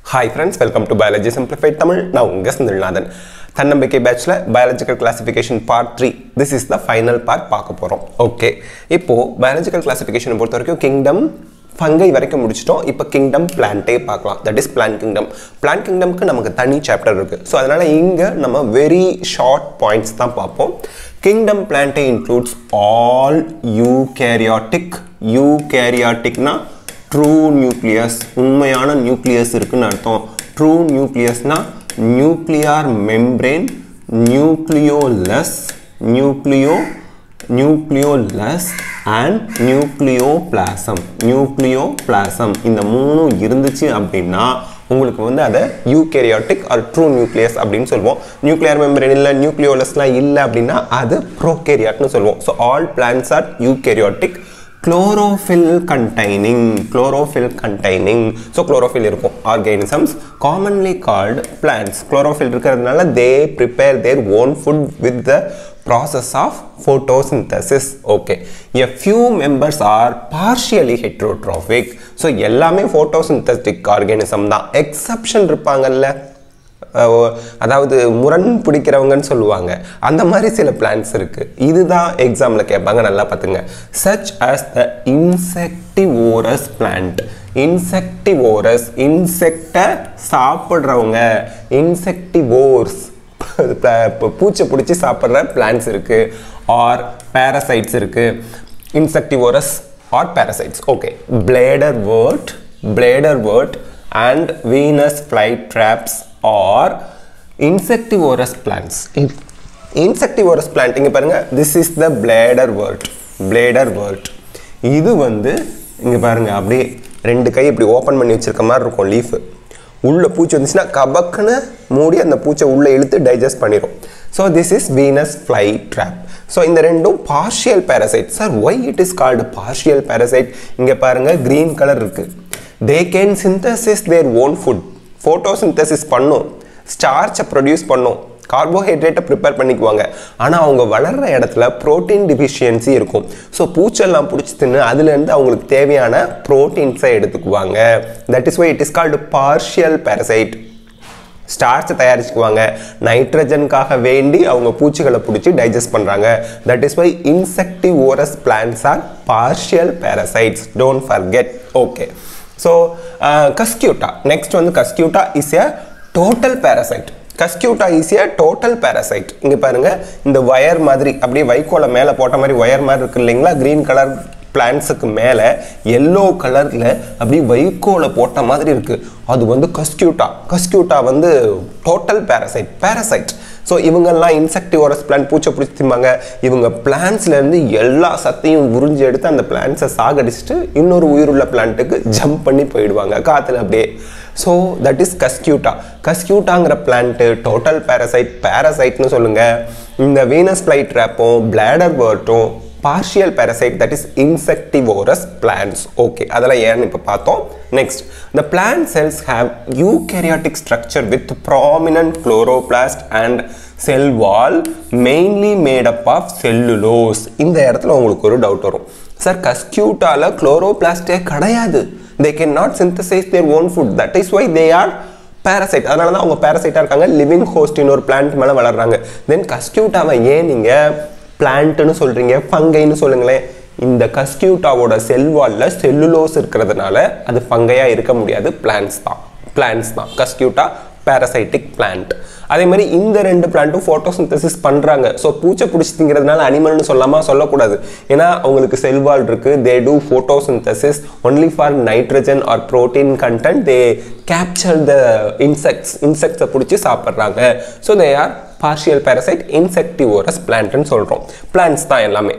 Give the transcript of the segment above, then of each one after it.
Hi friends welcome to biology simplified Tamil நான் உங்கள் செந்தில்நாதன் தன்னம்பிக்கை பேட்சில் biological classification part three this is the final part பார்க்க போகிறோம் ஓகே இப்போது பயாலஜிக்கல் கிளாசிஃபிகேஷனை பொறுத்த வரைக்கும் கிங்டம் ஃபங்கை வரைக்கும் முடிச்சிட்டோம் இப்போ கிங்டம் பிளான்ட்டே பார்க்கலாம் that is plant kingdom plant கிங்டம்க்கு நமக்கு தனி சாப்டர் இருக்குது ஸோ அதனால் இங்கே நம்ம வெரி ஷார்ட் பாயிண்ட்ஸ் தான் பார்ப்போம் kingdom Plantae includes all eukaryotic யூகேரியாட்டிக்னா ட்ரூ நியூக்ளியஸ் உண்மையான நியூக்ளியஸ் இருக்குன்னு அர்த்தம் ட்ரூ நியூக்ளியஸ்னா nuclear membrane nucleolus nucleo nucleolus and nucleoplasm nucleoplasm இந்த மூணும் இருந்துச்சு அப்படின்னா உங்களுக்கு வந்து அதை யூகேரியாட்டிக் ஆர் ட்ரூ நியூக்ளியஸ் அப்படின்னு சொல்லுவோம் நியூக்ளியர் மெம்பரேன் இல்லை நியூக்ளியோலஸ்லாம் இல்லை அப்படின்னா அது ப்ரோகேரியாட்னு சொல்லுவோம் so all plants are eukaryotic chlorophyll containing chlorophyll containing so chlorophyll இருக்கும் organisms commonly called plants chlorophyll இருக்கிறதுனால they prepare their own food with the process of photosynthesis okay a few members are partially heterotrophic so எல்லாமே photosynthetic organism தான் exception இருப்பாங்கல்ல அஹ் அதாவது முரண் பிடிக்கிறவங்கன்னு சொல்லுவாங்க அந்த மாதிரி சில பிளான்ஸ் இருக்கு இதுதான் எக்ஸாம்ல கேட்பாங்க நல்லா பார்த்துங்க such as the insectivorous plant insectivorous இன்செக்டை சாப்பிட்றவங்க இன்செக்டிவோர்ஸ் பூச்சை பிடிச்சி சாப்பிட்ற பிளான்ஸ் இருக்கு ஆர் பேரசைட்ஸ் இருக்கு insectivorous are parasites okay bladderwort bladderwort and Venus flytraps are insectivorous plants insectivorous plant இங்கே பாருங்கள் this is the bladderwort bladderwort இது வந்து இங்கே பாருங்கள் அப்படியே ரெண்டு கை இப்படி ஓப்பன் பண்ணி வச்சிருக்க மாதிரி இருக்கும் லீஃபு உள்ள பூச்சி வந்துச்சுன்னா கபக்குன்னு மூடி அந்த பூச்சை உள்ளே இழுத்து டைஜஸ்ட் பண்ணிடும் so this is Venus flytrap so இந்த ரெண்டும் partial parasite sir why it is called partial parasite இங்கே பாருங்கள் க்ரீன் கலர் இருக்குது they can synthesis their own food photosynthesis பண்ணும் ஸ்டார்ச்சை ப்ரொடியூஸ் பண்ணும் கார்போஹைட்ரேட்டை ப்ரிப்பேர் பண்ணிக்குவாங்க ஆனால் அவங்க வளர்கிற இடத்துல ப்ரோட்டீன் டிஃபிஷியன்சி இருக்கும் ஸோ பூச்செல்லாம் பிடிச்சி தின்னு அதுலேருந்து அவங்களுக்கு தேவையான ப்ரோட்டீன்ஸை எடுத்துக்குவாங்க that is why it is called partial parasite ஸ்டார்ச்சை தயாரிச்சுக்குவாங்க நைட்ரஜனுக்காக வேண்டி அவங்க பூச்சிகளை பிடிச்சி டைஜஸ்ட் பண்ணுறாங்க that is why insectivorous plants are partial parasites don't forget okay so Cuscuta next வந்து Cuscuta is a total parasite Cuscuta is a total parasite இங்கே பாருங்கள் இந்த ஒயர் மாதிரி அப்படியே வைக்கோலை மேலே போட்ட மாதிரி ஒயர் மாதிரி இருக்கு இல்லைங்களா க்ரீன் கலர் பிளான்ஸுக்கு மேலே எல்லோ கலரில் அப்படியே வைக்கோலை போட்ட மாதிரி இருக்குது அது வந்து கஸ்கியூட்டா கஸ்கியூட்டா வந்து டோட்டல் பேரசைட் பேரசைட் ஸோ இவங்கெல்லாம் இன்செக்டிவோரஸ் பிளான் பூச்சை பிடிச்சி திம்பாங்க இவங்க பிளான்ஸ்லேருந்து எல்லா சத்தையும் உறிஞ்சி எடுத்து அந்த பிளான்ஸை சாகடிச்சிட்டு இன்னொரு உயிருள்ள பிளான்ட்டுக்கு ஜம்ப் பண்ணி போயிடுவாங்க காற்றுல அப்படியே ஸோ தட் இஸ் கஸ்கியூட்டா கஸ்கியூட்டாங்கிற பிளான்ட்டு டோட்டல் பேரசைட் பேரசைட்னு சொல்லுங்கள் இந்த வீனஸ் ஃப்ளைட் ட்ராப்பும் பிளாடர் பேர்ட்டும் partial parasite that is insectivorous plants okay அதெல்லாம் ஏன்னு இப்போ பார்த்தோம் next the plant cells have eukaryotic structure with prominent chloroplast and cell wall mainly made up of cellulose இந்த இடத்துல உங்களுக்கு ஒரு டவுட் வரும் சார் கஸ்கியூட்டால குளோரோபிளாஸ்டே கிடையாது they can not synthesise their own food that is why they are parasite அதனால தான் அவங்க பேரசைட்டாக இருக்காங்க லிவிங் ஹோஸ்டின் ஒரு பிளான்ட் மேலே வளர்றாங்க தென் கஸ்கியூட்டாவை ஏன் நீங்கள் பிளான்ட்டுன்னு சொல்கிறீங்க ஃபங்கைன்னு சொல்லுங்களேன் இந்த கஸ்கியூட்டாவோட செல்வாலில் செல்லுலோஸ் இருக்கிறதுனால அது ஃபங்கையாக இருக்க முடியாது பிளான்ஸ் தான் பிளான்ஸ் தான் கஸ்கியூட்டா பேரசைட்டிக் பிளான்ட் அதே மாதிரி இந்த ரெண்டு பிளான்ட்டும் ஃபோட்டோசிந்தசிஸ் பண்ணுறாங்க ஸோ பூச்சை பிடிச்சி திங்கிறதுனால அனிமல்னு சொல்லாமல் சொல்லக்கூடாது ஏன்னா அவங்களுக்கு செல்வால் இருக்குது they do photosynthesis only for nitrogen or protein content they capture the insects இன்செக்ட்ஸை பிடிச்சி சாப்பிட்றாங்க so they are partial parasite insectivorous பிளான்ட்னு சொல்கிறோம் பிளான்ட்ஸ் தான் எல்லாமே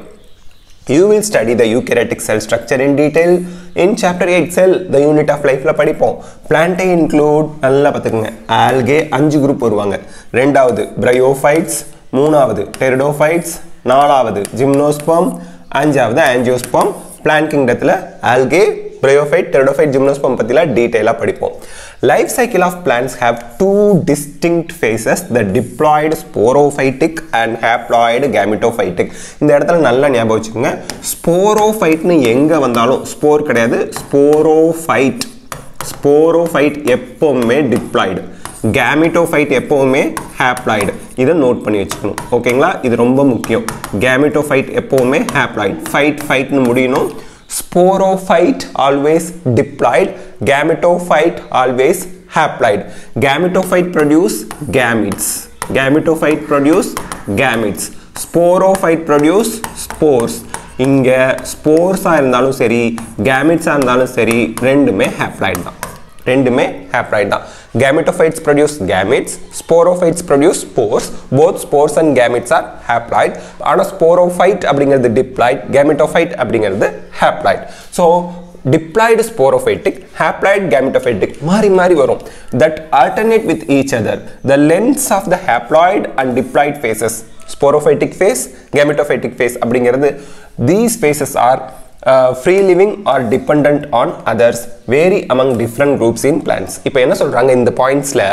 You will study the eukaryotic cell structure in detail in chapter 8 cell the unit of lifeல படிப்போம் பிளான்ட்டை include நல்லா பார்த்துக்கோங்க ஆல்கே அஞ்சு குரூப் வருவாங்க ரெண்டாவது பிரையோஃபைட்ஸ் மூணாவது டெரிடோஃபைட்ஸ் நாலாவது ஜிம்னோஸ்பம் அஞ்சாவது ஆன்ஜியோஸ்பம் பிளான் கிங்டத்தில் ஆல்கே பிரையோஃபைட் டெரிடோஃபைட் ஜிம்னோஸ்பம் பற்றிலாம் டீட்டெயிலாக படிப்போம் life cycle of plants have two distinct phases the diploid sporophytic and haploid gametophytic இந்த இடத்துல நல்லா ஞாபகம் வச்சுக்கோங்க ஸ்போரோஃபைட்னு எங்கே வந்தாலும் ஸ்போர் கிடையாது ஸ்போரோஃபைட் ஸ்போரோஃபைட் எப்போவுமே டிப்ளாய்டு கேமிட்டோஃபைட் எப்போவுமே ஹேப்ளாய்டு இதை நோட் பண்ணி வச்சுக்கணும் ஓகேங்களா இது ரொம்ப முக்கியம் கேமிட்டோஃபைட் எப்போவுமே ஹேப்ளாய்டு ஃபைட் ஃபைட்னு முடியணும் sporophyte always diploid gametophyte always haploid gametophyte produce gametes gametophyte produce gametes sporophyte produce spores இங்க ஸ்போர்ஸாக இருந்தாலும் சரி கேமிட்ஸாக இருந்தாலும் சரி ரெண்டுமே ஹேப்ளாய்ட் தான் ரெண்டுமே ஹேப்ளாய்ட் தான் gametophytes produce gametes sporophytes produce spores both spores and gametes are haploid ஆனால் ஸ்போரோஃபைட் அப்படிங்கிறது டிப்ளாய்ட் கேமெட்டோஃபைட் அப்படிங்கிறது haploid so diploid sporophytic haploid gametophytic மாறி மாறி வரும் that alternate with each other the lengths of the haploid and diploid phases sporophytic phase gametophytic phase அப்படிங்கிறது these phases are uh, free living or dependent on others vary among different groups in plants இப்போ என்ன சொல்றாங்க இந்த பாயிண்ட்ஸ்ல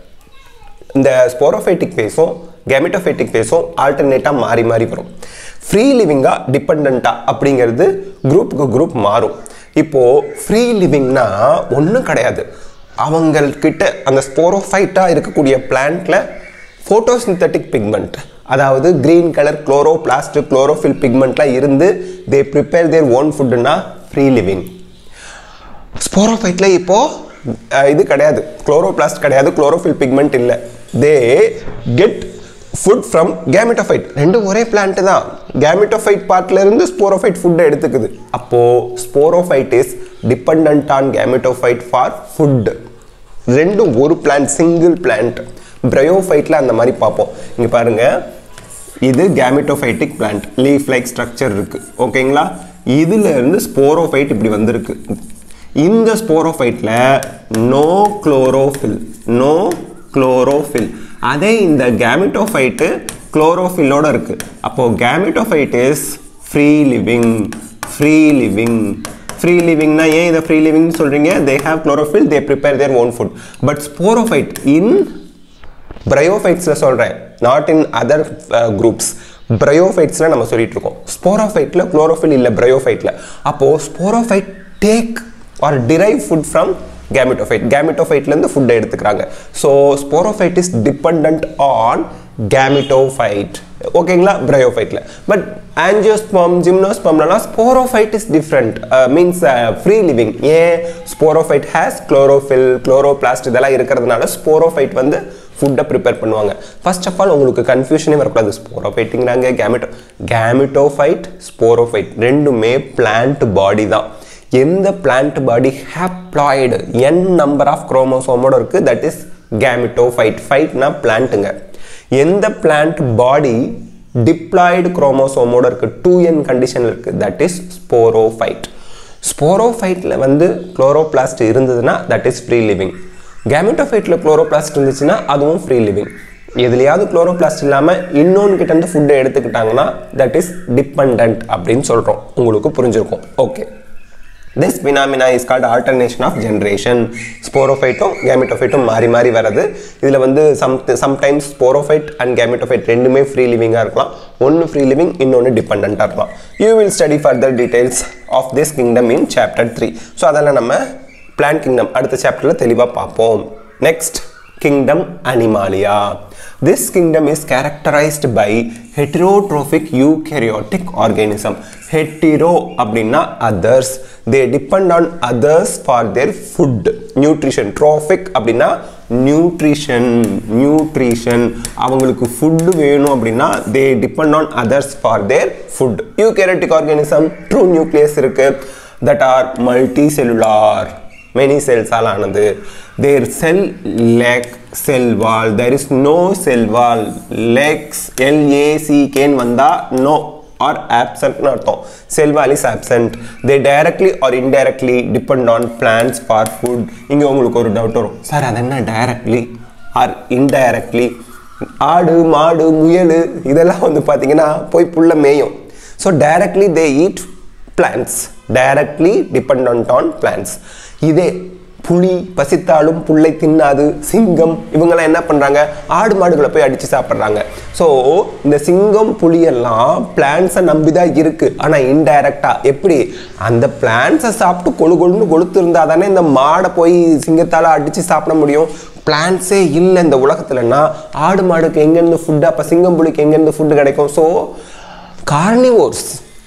இந்த sporophytic ஃபேஸும் கேமெட்டோஃபைட்டிக் ஃபேஸும் ஆல்டர்னேட்டாக மாறி மாறி வரும் free லிவிங்காக டிபெண்ட்டாக அப்படிங்கிறது குரூப்புக்கு குரூப் மாறும் இப்போது ஃப்ரீ லிவிங்னா ஒன்றும் கிடையாது அவங்கக்கிட்ட அந்த ஸ்போரோஃபைட்டாக இருக்கக்கூடிய பிளான்ட்டில் ஃபோட்டோசிந்தட்டிக் பிக்மெண்ட் அதாவது கிரீன் கலர் குளோரோபிளாஸ்ட் குளோரோஃபில் பிக்மெண்ட்லாம் இருந்து தே ப்ரிப்பேர் தேர் ஓன் ஃபுட்டுன்னா ஃப்ரீ லிவிங் ஸ்போரோஃபைட்டில் இப்போ அஹ், இது கிடையாது குளோரோபிளாஸ்ட் கிடையாது குளோரோஃபில் பிக்மெண்ட் இல்லை they get food from gametophyte ரெண்டும் ஒரே பிளான்ட் தான் கேமிட்டோஃபைட் பார்ட்ல இருந்து ஸ்போரோஃபைட் ஃபுட்டை எடுத்துக்குது அப்போ sporophyte is depend on gametophyte for food ரெண்டும் ஒரு பிளான்ட் சிங்கிள் பிளான்ட் பிரயோஃபைட்டில் அந்த மாதிரி பார்ப்போம் இங்கே பாருங்க இது gametophytic plant leaf like structure இருக்கு ஓகேங்களா இதுல இருந்து ஸ்போரோஃபைட் இப்படி வந்திருக்கு இந்த ஸ்போரோஃபைட்ல நோ குளோரோஃபில் நோ குளோரோஃபில் அதே இந்த கேமிட்டோஃபைட்டு குளோரோஃபில்லோட இருக்கு அப்போ gametophyte is free living free living free லிவிங்னா ஏன் இதை ஃப்ரீ லிவிங் சொல்றீங்க they have chlorophyll they prepare their own food but sporophyte in பிரயோஃபைட்ஸில் சொல்கிறேன் நாட் இன் அதர் குரூப்ஸ் பிரயோஃபைட்ஸில் நம்ம சொல்லிட்டு இருக்கோம் ஸ்போரோஃபைட்டில் குளோரோஃபில் இல்லை பிரயோஃபைட்டில் அப்போது sporophyte take R drive food from gametophyte கேமிட்டோஃபைட்லேருந்து ஃபுட்டை எடுத்துக்கிறாங்க so sporophyte is depend on gametophyte ஓகேங்களா பிரயோஃபைட்டில் பட் ஆன்ஜியோஸ்பம் ஜிம்னோஸ்பம்லாம் sporophyte is different means free living ஏன் ஸ்போரோஃபைட் ஹேஸ் குளோரோஃபில் குளோரோபிளாஸ்ட் இதெல்லாம் இருக்கிறதுனால ஸ்போரோஃபைட் வந்து ஃபுட்டை ப்ரிப்பேர் பண்ணுவாங்க ஃபர்ஸ்ட் ஆஃப் ஆல் உங்களுக்கு கன்ஃபியூஷனே வரக்கூடாது ஸ்போரோஃபைட்டுங்கிறாங்க கேமிட்டோ கேமிட்டோஃபைட் ஸ்போரோஃபைட் ரெண்டுமே பிளான்ட் பாடி தான் எந்த plant body haploid N number of குரோமோசோமோட இருக்கு தட் இஸ் கேமிட்டோஃபைட் ஃபைட்னா பிளான்ட்டுங்க எந்த பிளான்ட் பாடி டிப்ளாய்டு குரோமோசோமோட இருக்கு டூ என் கண்டிஷன் இருக்கு தட் இஸ் ஸ்போரோஃபைட் ஸ்போரோஃபைட்டில் வந்து குளோரோபிளாஸ்ட் இருந்ததுன்னா தட் இஸ் ஃப்ரீ லிவிங் கேமிட்டோஃபைட்டில் குளோரோபிளாஸ்ட் இருந்துச்சுன்னா அதுவும் ஃப்ரீ லிவிங் எதுலையாவது குளோரோபிளாஸ்ட் இல்லாமல் இன்னொன்று கிட்ட இருந்து ஃபுட்டை எடுத்துக்கிட்டாங்கன்னா தட் இஸ் டிபெண்ட் அப்படின்னு சொல்கிறோம் உங்களுக்கு புரிஞ்சிருக்கும் okay this phenomena is called alternation of generation ஸ்போரோஃபைட்டும் கேமிட்டோஃபைட்டும் மாறி மாறி வர்றது இதில் வந்து some sometimes sporophyte and gametophyte ரெண்டுமே ஃப்ரீ லிவிங்காக இருக்கலாம் ஒன்று ஃப்ரீ லிவிங் இன்னொன்று டிபெண்ட்டாக இருக்கலாம் you will study further details of this kingdom in chapter three so அதெல்லாம் நம்ம பிளான் கிங்டம் அடுத்த சாப்டரில் தெளிவாக பார்ப்போம் next kingdom animalia this kingdom is characterized by heterotrophic eukaryotic organism hetero அப்படின்னா others they depend on others for their food nutrition trophic அப்படின்னா nutrition nutrition அவங்களுக்கு food வேணும் அப்படின்னா they depend on others for their food eukaryotic organism true nucleus இருக்கு that are multi cellular many செல்ஸால் ஆனது their cell lack cell wall there is no cell wall lacks எல்ஏசிகேன்னு வந்தால் no or ஆப்சன்ட்னு அர்த்தம் cell wall is absent they directly or indirectly depend on plants for food இங்கே உங்களுக்கு ஒரு doubt வரும் சார் அது என்ன டைரக்ட்லி ஆர் இன்டைரக்ட்லி ஆடு மாடு முயல் இதெல்லாம் வந்து பார்த்தீங்கன்னா போய் புல்ல மேயும் so directly they eat plants directly depend on plants இதே புலி பசித்தாலும் புல்லை தின்னாது சிங்கம் இவங்கெல்லாம் என்ன பண்ணுறாங்க ஆடு மாடுகளை போய் அடித்து சாப்பிட்றாங்க ஸோ இந்த சிங்கம் புலியெல்லாம் பிளான்ஸை நம்பி தான் இருக்குது ஆனால் இன்டைரக்டாக எப்படி அந்த பிளான்ஸை சாப்பிட்டு கொழு கொழுன்னு கொளுத்து இருந்தால் தானே இந்த மாடை போய் சிங்கத்தால் அடித்து சாப்பிட முடியும் பிளான்ஸே இல்லை இந்த உலகத்துலன்னா ஆடு மாடுக்கு எங்கேருந்து ஃபுட்டு அப்போ சிங்கம் புலிக்கு எங்கேருந்து ஃபுட்டு கிடைக்கும் so carnivores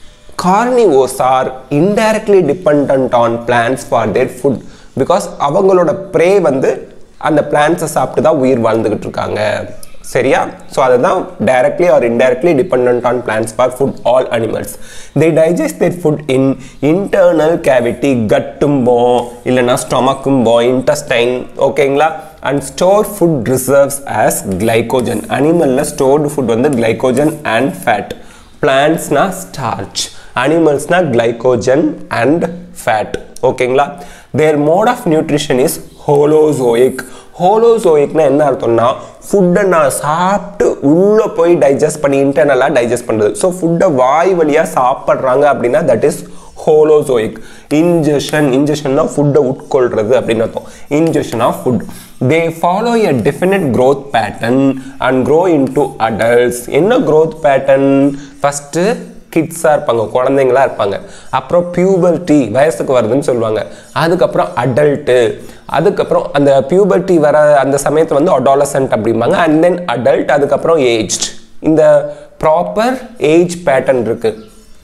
carnivores are indirectly dependent on plants for their food because அவங்களோட ப்ரே வந்து அந்த பிளான்ஸை சாப்பிட்டு தான் உயிர் வாழ்ந்துக்கிட்டு இருக்காங்க சரியா ஸோ அதுதான் directly or indirectly depend on plants for food all animals they digest their food in internal cavity கட்டும்போம் இல்லைன்னா ஸ்டொமக்கும்போம் இன்டஸ்டைன் ஓகேங்களா and store food reserves as glycogen அனிமலில் ஸ்டோர்டு ஃபுட் வந்து கிளைகோஜன் அண்ட் ஃபேட் பிளான்ட்ஸ்னா ஸ்டார்ச் அனிமல்ஸ்னா glycogen and fat ஓகேங்களா their mode of nutrition is holozoic ஹோலோசோயிக்னா என்ன அர்த்தம்னா ஃபுட்டை நான் சாப்பிட்டு உள்ளே போய் டைஜஸ்ட் பண்ணி இன்டர்னலாக டைஜஸ்ட் பண்ணுறது ஸோ ஃபுட்டை வாய் வழியாக சாப்பிட்றாங்க அப்படின்னா தட் இஸ் ஹோலோசோயிக் இன்ஜெஷன் இன்ஜெஷன்னா ஃபுட்டை உட்கொள்றது அப்படின்னு அர்த்தம் ingestion of food they follow a definite growth pattern and grow into adults என்ன க்ரோத் பேட்டர்ன் ஃபஸ்ட்டு கிட்ஸாக இருப்பாங்க குழந்தைங்களா இருப்பாங்க அப்புறம் பியூபர்ட்டி வயசுக்கு வருதுன்னு சொல்லுவாங்க அதுக்கப்புறம் அடல்ட்டு அதுக்கப்புறம் அந்த பியூபர்ட்டி வர அந்த சமயத்தில் வந்து அடாலசன்ட் அப்படிம்பாங்க அண்ட் தென் அடல்ட் அதுக்கப்புறம் ஏஜ்ட் இந்த ப்ராப்பர் ஏஜ் பேட்டர்ன் இருக்குது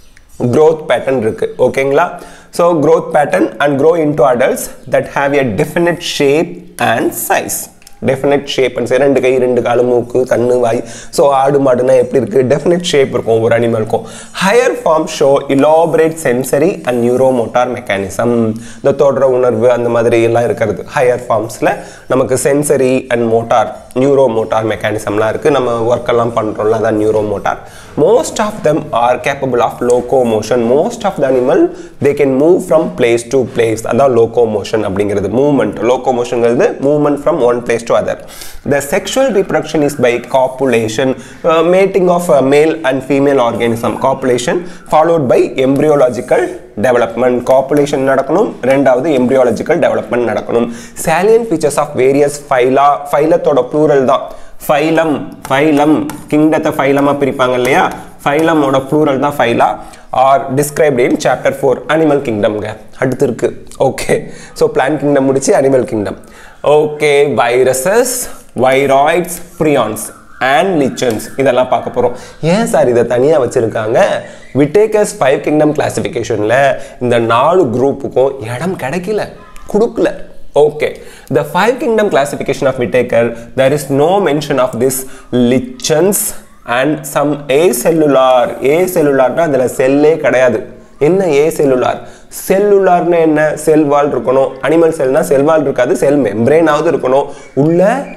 growth pattern இருக்கு ஓகேங்களா so growth pattern and grow into adults that have a definite shape and size definite shape and ரெண்டு கை ரெண்டு காலு மூக்கு கண்ணு வாய் ஸோ ஆடு மாடுனா எப்படி இருக்கு டெஃபினட் ஷேப் இருக்கும் ஒவ்வொரு அனிமலுக்கும் higher form show elaborate sensory and neuromotor mechanism இந்த தொடர உணர்வு அந்த மாதிரி எல்லாம் இருக்கிறது ஹையர் ஃபார்ம்ஸில் நமக்கு sensory and motor neuromotor மெக்கானிசம்லாம் இருக்குது நம்ம ஒர்க் எல்லாம் பண்ணுறோம்ல அதான் neuromotor most of them are capable of locomotion most of the animal they can move from place to place அதான் லோகோ மோஷன் அப்படிங்கிறது மூவ்மெண்ட் லோகோ மோஷன்ங்கிறது movement from one place to other the sexual reproduction is by copulation uh, mating of a male and female organism copulation followed by embryological development copulation நடக்கணும் ரெண்டாவது embryological development நடக்கணும் salient features of various phyla phylatoட plural தான் phylum phylum கிங்டத்தை ஃபைலமாக பிரிப்பாங்க இல்லையா ஃபைலமோட ப்ளூரல் தான் phyla are described in chapter four animal கிங்டம்ங்க அடுத்து இருக்கு ஓகே ஸோ பிளான் கிங்டம் முடிச்சு animal kingdom okay viruses viroids prions and lichens இதெல்லாம் பார்க்க போகிறோம் ஏன் சார் இதை தனியாக வச்சுருக்காங்க விட்டேக்கஸ் ஃபைவ் கிங்டம் கிளாசிஃபிகேஷனில் இந்த நாலு குரூப்புக்கும் இடம் கிடைக்கல கொடுக்கல Okay, the five kingdom classification of Whittaker, there is no mention of this lichens and some acellular. acellularனா அதில் செல்லே கிடையாது என்ன ஏ செல்லுலார் செல்லுலார்னு என்ன செல் வால் இருக்கணும் அனிமல் செல்னா செல் வால் இருக்காது செல் மெம்பரேனாவது இருக்கணும் உள்ள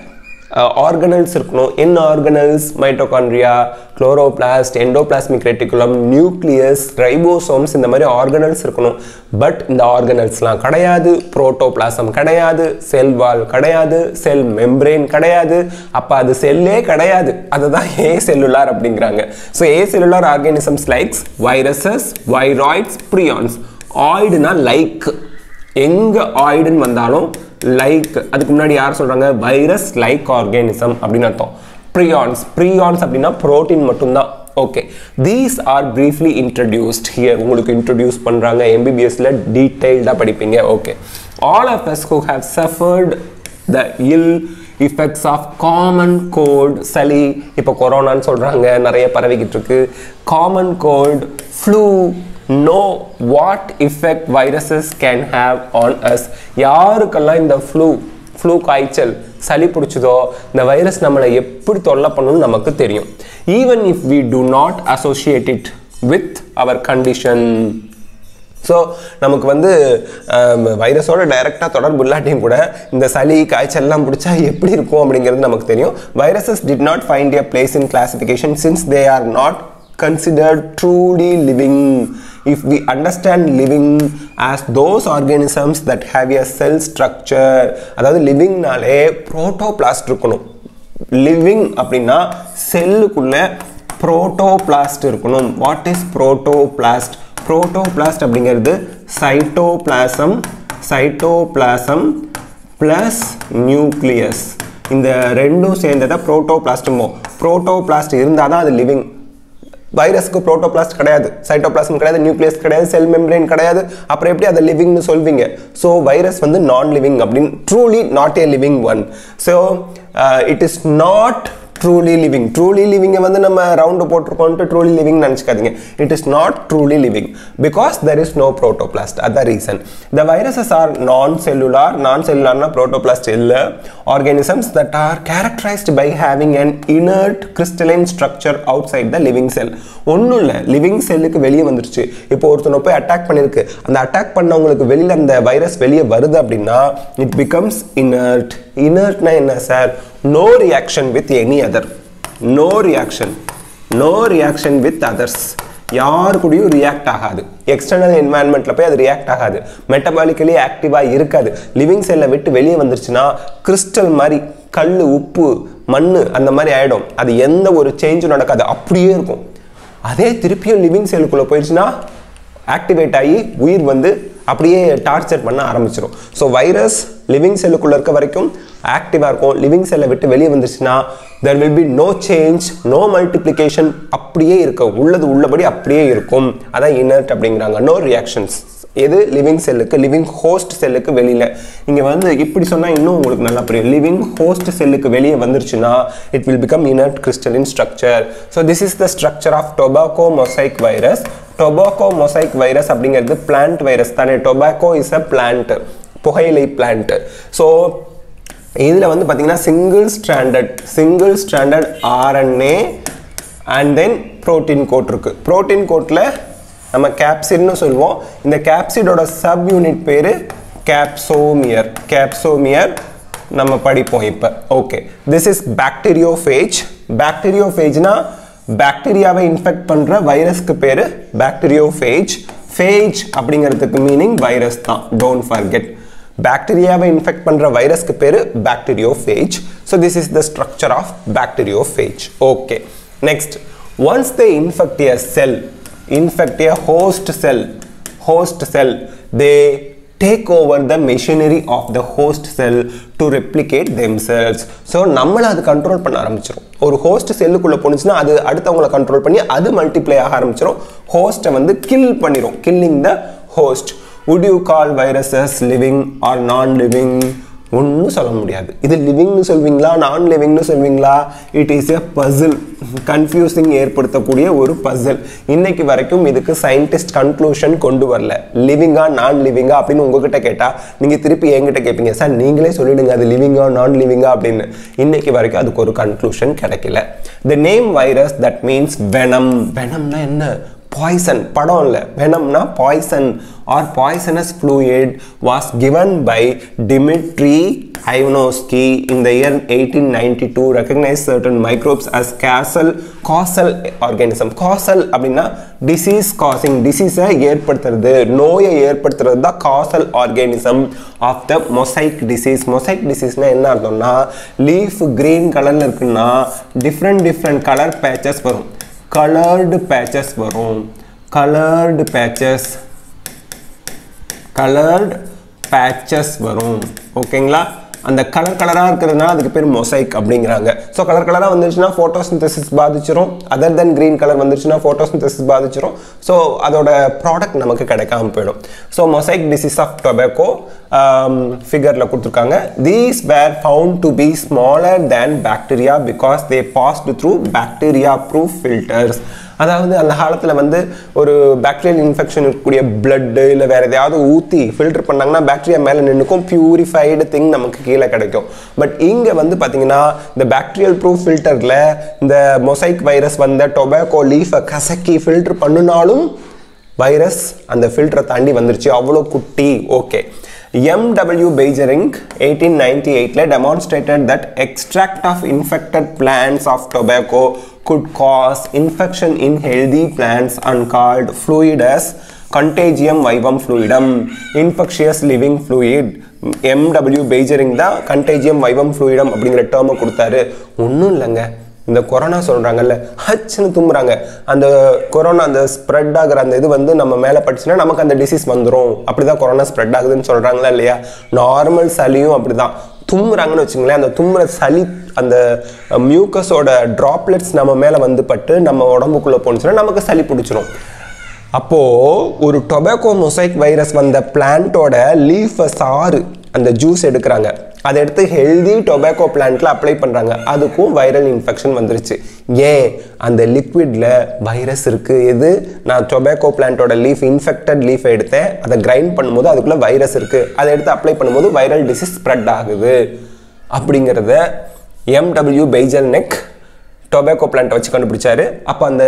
ஆர்கனல்ஸ் இருக்கணும் என்ன organelles mitochondria chloroplast endoplasmic reticulum nucleus ribosomes இந்த மாதிரி ஆர்கனல்ஸ் இருக்கணும் பட் இந்த ஆர்கனல்ஸ்லாம் கிடையாது புரோட்டோபிளாசம் கிடையாது செல் வால் கிடையாது செல் மெம்பரேன் கிடையாது அப்போ அது செல்லே கிடையாது அதுதான் ஏ செல்லுலார் அப்படிங்கிறாங்க so acellular organisms likes viruses viroids prions ஆய்டுனா லைக் எங்க ஆய்டுன்னு வந்தாலும் லைக் அதுக்கு முன்னாடி யார் சொல்றாங்க வைரஸ் லைக் ஆர்கானிசம் அப்படின்னு அர்த்தம் ப்ரியான்ஸ் ப்ரியான்ஸ் அப்படின்னா புரோட்டீன் மட்டும்தான் okay these are briefly introduced here உங்களுக்கு இன்ட்ரடியூஸ் பண்ணுறாங்க எம்பிபிஎஸ்ல டீட்டெயில்டாக படிப்பீங்க okay all of us who have suffered the ill effects of common cold சளி இப்போ கொரோனான்னு சொல்கிறாங்க நிறைய பரவிக்கிட்டு இருக்கு common cold flu know what effect viruses can have on us யாருக்கெல்லாம் இந்த ஃப்ளூ ஃப்ளூ காய்ச்சல் சளி பிடிச்சதோ இந்த வைரஸ் நம்மளை எப்படி தொல்லை பண்ணணும்னு நமக்கு தெரியும் even if we do not associate it with our condition so நமக்கு வந்து வைரஸோட டைரெக்டாக தொடர்பு இல்லாட்டியும் கூட இந்த சளி காய்ச்சல்லாம் பிடிச்சா எப்படி இருக்கும் அப்படிங்கிறது நமக்கு தெரியும் viruses did not find a place in classification since they are not considered truly living if we understand living as those organisms that have a cell structure அதாவது லிவிங்னாலே புரோட்டோபிளாஸ்ட் இருக்கணும் லிவிங் அப்படின்னா செல்லுக்குள்ள புரோட்டோபிளாஸ்ட் இருக்கணும் வாட் இஸ் புரோட்டோபிளாஸ்ட் புரோட்டோபிளாஸ்ட் அப்படிங்கிறது cytoplasm cytoplasm plus nucleus இந்த ரெண்டும் சேர்ந்ததை புரோட்டோபிளாஸ்டுமோ protoplast இருந்தால் தான் அது லிவிங் வைரஸ்க்கு புரோட்டோபிளாஸ்ட் கிடையாது சைட்டோபிளாஸ்ம் கிடையாது நியூக்ளியஸ் கிடையாது செல் மெம்பரேன் கிடையாது அப்புறம் எப்படி அதை லிவிங்னு சொல்வீங்க ஸோ வைரஸ் வந்து நான் லிவிங் அப்படின்னு truly not a living one so it is not truly living truly லிவிங்கை வந்து நம்ம ரவுண்டு போட்டிருக்கோன்ட்டு ட்ரூலி லிவிங் நினச்சிக்காதீங்க it is not truly living because there is no protoplast அதான் reason the viruses are non cellular non செல்லுலார்னா protoplast இல்லை organisms that are characterized by having an inert crystalline structure outside the living cell ஒன்றும் இல்லை living செல்லுக்கு வெளியே வந்துருச்சு இப்போ ஒருத்தனை போய் அட்டாக் பண்ணியிருக்கு அந்த அட்டாக் பண்ணவங்களுக்கு வெளியில் அந்த வைரஸ் வெளியே வருது அப்படின்னா இட் பிகம்ஸ் இனர்ட் இனர்ட்னா என்ன sir no reaction with any other no reaction no reaction with others யாரு கூடயும் ரியாக்ட் ஆகாது எக்ஸ்டர்னல் என்வாயன்மெண்ட்டில் போய் அது ரியாக்ட் ஆகாது மெட்டபாலிக்கலி ஆக்டிவாக இருக்காது லிவிங் செல்லை விட்டு வெளியே வந்துருச்சுன்னா கிறிஸ்டல் மாதிரி கல் உப்பு மண் அந்த மாதிரி ஆகிடும் அது எந்த ஒரு சேஞ்சும் நடக்காது அப்படியே இருக்கும் அதே திருப்பியும் லிவிங் செல்லுக்குள்ளே போயிடுச்சுன்னா ஆக்டிவேட் ஆகி உயிர் வந்து அப்படியே டார்ச்சர் பண்ண ஆரம்பிச்சிடும் ஸோ வைரஸ் லிவிங் செல்லுக்குள்ளே இருக்க வரைக்கும் ஆக்டிவாக இருக்கும் லிவிங் செல்லை விட்டு வெளியே வந்துச்சுன்னா there will be no change no multiplication அப்படியே இருக்கும் உள்ளது உள்ளபடி அப்படியே இருக்கும் அதான் இனர்ட் அப்படிங்கிறாங்க நோ ரியாக்ஷன்ஸ் எது லிவிங் செல்லுக்கு லிவிங் ஹோஸ்ட் செல்லுக்கு வெளியில் இங்கே வந்து இப்படி சொன்னால் இன்னும் உங்களுக்கு நல்லா புரியும் லிவிங் ஹோஸ்ட் செல்லுக்கு வெளியே வந்துருச்சுன்னா it will become inert crystalline structure so this is the structure of tobacco mosaic virus tobacco mosaic virus அப்படிங்கிறது பிளான்ட் வைரஸ் தானே டொபாக்கோ இஸ் அ பிளான்ட் புகையிலை பிளான்ட் ஸோ இதில் வந்து பார்த்தீங்கன்னா single stranded single stranded RNA and then protein coat இருக்குது protein கோட்டில் நம்ம கேப்சிட்னு சொல்லுவோம் இந்த கேப்சிடோட சப் யூனிட் பேர் கேப்சோமியர் கேப்சோமியர் நம்ம படிப்போம் இப்போ ஓகே திஸ் இஸ் பாக்டீரியோஃபேஜ் பாக்டீரியோஃபேஜ்னா பாக்டீரியாவை இன்ஃபெக்ட் பண்ணுற வைரஸ்க்கு பேர் பாக்டீரியோஃபேஜ் ஃபேஜ் அப்படிங்கிறதுக்கு மீனிங் வைரஸ் தான் டோன்ட் ஃபர்கெட் பாக்டீரியாவை இன்ஃபெக்ட் பண்ணுற வைரஸ்க்கு பேர் bacteriophage so this is the structure of bacteriophage okay next once they infect a cell infect a host cell host cell they take over the machinery of the host cell to replicate themselves so நம்மளை அது control பண்ண ஆரம்பிச்சிடும் ஒரு host செல்லுக்குள்ளே போணுச்சுன்னா அது அடுத்தவங்களை control பண்ணி அது multiply ஆக ஆரம்பிச்சிடும் ஹோஸ்ட்டை வந்து கில் பண்ணிடும் killing the host would you call viruses living or non living ஒன்றும் சொல்ல முடியாது இது லிவிங்னு சொல்வீங்களா நான் லிவிங்னு சொல்வீங்களா it is a puzzle confusing ஏற்படுத்தக்கூடிய ஒரு பசில் இன்னைக்கு வரைக்கும் இதுக்கு சயின்டிஸ்ட் கன்க்ளூஷன் கொண்டு வரல லிவிங்கா நான் லிவிங்கா அப்படின்னு உங்ககிட்ட கேட்டால் நீங்கள் திருப்பி என்கிட்ட கேட்பீங்க சார் நீங்களே சொல்லிடுங்க அது லிவிங்கா நான் லிவிங்கா அப்படின்னு இன்னைக்கு வரைக்கும் அதுக்கு ஒரு கன்க்ளூஷன் கிடைக்கல the name virus that means venom வெனம்னா என்ன பாய்சன் படம் இல்லை வெனம்னா poison or poisonous fluid was given by Dmitri Ivanovsky in the year 1892 recognized certain microbes as causal causal organism causal அப்படின்னா டிசீஸ் காசிங் டிசீஸை ஏற்படுத்துறது நோயை ஏற்படுத்துறது தான் causal organism of the mosaic disease mosaic டிசீஸ்னா என்ன அர்த்தம்னா லீஃப் கிரீன் கலரில் இருக்குன்னா டிஃப்ரெண்ட் டிஃப்ரெண்ட் கலர் பேச்சஸ் வரும் கலர்டு பேச்சஸ் வரும் கலர்டு பேச்சஸ் கலர்டு பேச்சஸ் வரும் ஓகேங்களா அந்த கலர் கலராக இருக்கிறதுனால அதுக்கு பேர் மொசைக் அப்படிங்கிறாங்க ஸோ கலர் கலராக வந்துருச்சுன்னா ஃபோட்டோசிந்தசிஸ் பாதிச்சிரும் அதர் தென் க்ரீன் கலர் வந்துருச்சுன்னா ஃபோட்டோசிந்தசிஸ் பாதிச்சிரும் ஸோ அதோட ப்ராடக்ட் நமக்கு கிடைக்காம போயிடும் so mosaic disease of tobacco ஃபிகரில் கொடுத்துருக்காங்க these were found to be smaller than bacteria because they passed through bacteria proof filters அதாவது அந்த காலத்தில் வந்து ஒரு பாக்டீரியல் இன்ஃபெக்ஷன் இருக்கக்கூடிய பிளட்டு இல்லை வேறு எதையாவது ஊற்றி ஃபில்டர் பண்ணாங்கன்னா பாக்டீரியா மேலே நின்றுக்கும் பியூரிஃபைடு திங் நமக்கு கீழே கிடைக்கும் பட் இங்கே வந்து பார்த்தீங்கன்னா இந்த பாக்டீரியல் ப்ரூஃப் ஃபில்டரில் இந்த மொசைக் வைரஸ் வந்த டொபேக்கோ லீஃபை கசக்கி ஃபில்டர் பண்ணினாலும் வைரஸ் அந்த ஃபில்டரை தாண்டி வந்துருச்சு அவ்வளோ குட்டி okay MW Beijering 1898 demonstrated that extract of infected plants of tobacco could cause infection in healthy plants and called fluid as contagium vivum fluidum infectious living fluid M W Beijerinck தான் contagium வைவம் ஃப்ளூயிடம் அப்படிங்கிற டேர்மை கொடுத்தாரு ஒன்றும் இல்லைங்க இந்த கொரோனா சொல்கிறாங்கல்ல ஹச்சுன்னு தும்புறாங்க அந்த corona அந்த ஸ்ப்ரெட் ஆகிற அந்த இது வந்து நம்ம மேலே பட்டுச்சுன்னா நமக்கு அந்த டிசீஸ் வந்துடும் அப்படி தான் கொரோனா ஸ்ப்ரெட் ஆகுதுன்னு சொல்கிறாங்களா இல்லையா நார்மல் சளியும் அப்படி தான் தும்முறாங்கன்னு வச்சுங்களேன் அந்த தும்முற சளி அந்த மியூக்கஸோட ட்ராப்லெட்ஸ் நம்ம மேலே வந்து பட்டு நம்ம உடம்புக்குள்ளே போணுச்சுன்னா நமக்கு சளி பிடிச்சிரும் அப்போது ஒரு டொபாக்கோ மொசைக் வைரஸ் வந்த பிளான்ட்டோட லீஃபை சாறு அந்த ஜூஸ் எடுக்கிறாங்க அதை எடுத்து ஹெல்தி டொபாக்கோ பிளான்ட்ல அப்ளை பண்ணுறாங்க அதுக்கும் வைரல் இன்ஃபெக்ஷன் வந்துருச்சு ஏன் அந்த லிக்விட்ல வைரஸ் இருக்குது எது நான் டொபாக்கோ பிளான்ட்டோட லீஃப் இன்ஃபெக்டட் லீஃப் எடுத்தேன் அதை கிரைண்ட் பண்ணும்போது அதுக்குள்ளே வைரஸ் இருக்குது அதை எடுத்து அப்ளை பண்ணும்போது வைரல் டிசீஸ் ஸ்ப்ரெட் ஆகுது அப்படிங்கிறத எம்டபிள்யூ பெய்ஜல் நெக் டொபாக்கோ பிளான்ட்டை வச்சு கண்டுபிடிச்சாரு அப்போ அந்த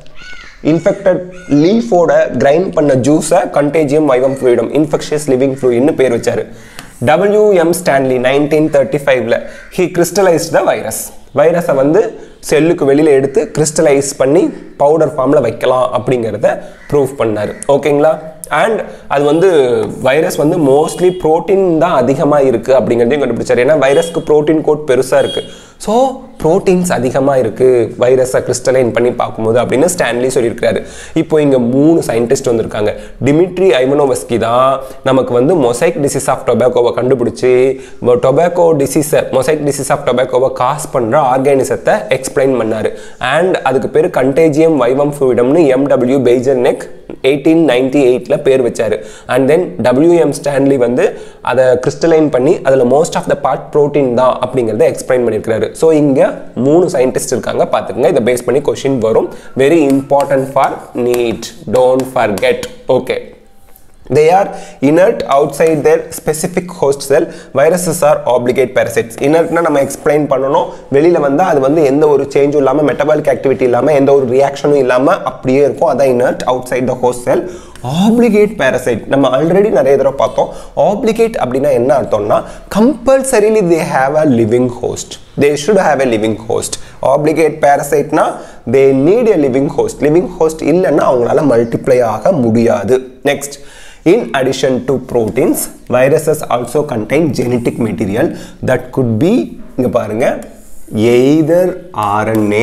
இன்ஃபெக்டட் லீஃபோட கிரைண்ட் பண்ண ஜூஸை கண்டேஜியம் வைவம் ஃப்ளூயிடம் இன்ஃபெக்ஷியஸ் லிவிங் ஃப்ளூயின்னு பேர் வச்சாரு டபிள்யூஎம் ஸ்டான்லி நைன்டீன் தேர்ட்டி ஃபைவ்ல ஹி கிறிஸ்டலைஸ்ட் த வைரஸ் வைரஸை வந்து செல்லுக்கு வெளியில் எடுத்து கிறிஸ்டலைஸ் பண்ணி பவுடர் ஃபார்மில் வைக்கலாம் அப்படிங்கிறத ப்ரூவ் பண்ணார் ஓகேங்களா அண்ட் அது வந்து வைரஸ் வந்து மோஸ்ட்லி ப்ரோட்டீன் தான் அதிகமாக இருக்குது அப்படிங்கிறதையும் கண்டுபிடிச்சார் ஏன்னா வைரஸ்க்கு ப்ரோட்டீன் கோட் பெருசாக இருக்குது ஸோ ப்ரோட்டீன்ஸ் அதிகமாக இருக்குது வைரஸை கிறிஸ்டலைன் பண்ணி பார்க்கும்போது அப்படின்னு ஸ்டான்லி சொல்லியிருக்காரு இப்போ இங்கே மூணு சயின்டிஸ்ட் வந்திருக்காங்க டிமிட்ரி ஐமனோவஸ்கி தான் நமக்கு வந்து மொசைக் டிசீஸ் ஆஃப் டொபாக்கோவை கண்டுபிடிச்சி டொபாக்கோ டிசீஸை மொசைக் டிசீஸ் ஆஃப் டொபாக்கோவை காஸ் பண்ணுற ஆர்கானிசத்தை எக்ஸ்பிளைன் பண்ணார் அண்ட் அதுக்கு பேர் கண்டேஜியம் வைவம் ஃப்ளூயிடம்னு M W Beijerinck eighteen ninety எயிட்டில் பேர் வச்சார் அண்ட் தென் டபிள்யூஎம் ஸ்டான்லி வந்து அதை கிறிஸ்டலைன் பண்ணி அதில் most of the part protein தான் அப்படிங்கிறத எக்ஸ்பிளைன் பண்ணியிருக்காரு ஸோ இங்கே மூணு சயின்டிஸ்ட் இருக்காங்க பார்த்துக்கங்க இதை பேஸ் பண்ணி கொஷின் வரும் very important for NEET don't forget okay they are inert outside their specific host cell viruses are obligate parasites inertனா நம்ம எக்ஸ்பிளைன் பண்ணணும் வெளியில் வந்தால் அது வந்து எந்த ஒரு சேஞ்சும் இல்லாமல் மெட்டபாலிக் ஆக்டிவிட்டி இல்லாமல் எந்த ஒரு ரியாக்ஷனும் இல்லாமல் அப்படியே இருக்கும் அதான் inert outside the host cell obligate parasite நம்ம ஆல்ரெடி நிறைய தடவை பார்த்தோம் ஆப்ளிகேட் அப்படின்னா என்ன அர்த்தம்னா compulsorily they have a living host they should have a living host obligate பேரசைட்னா they need a living host living host இல்லைன்னா அவங்களால மல்டிப்ளை ஆக முடியாது next In addition to proteins, viruses also contain genetic material that could be இங்க பாருங்க either RNA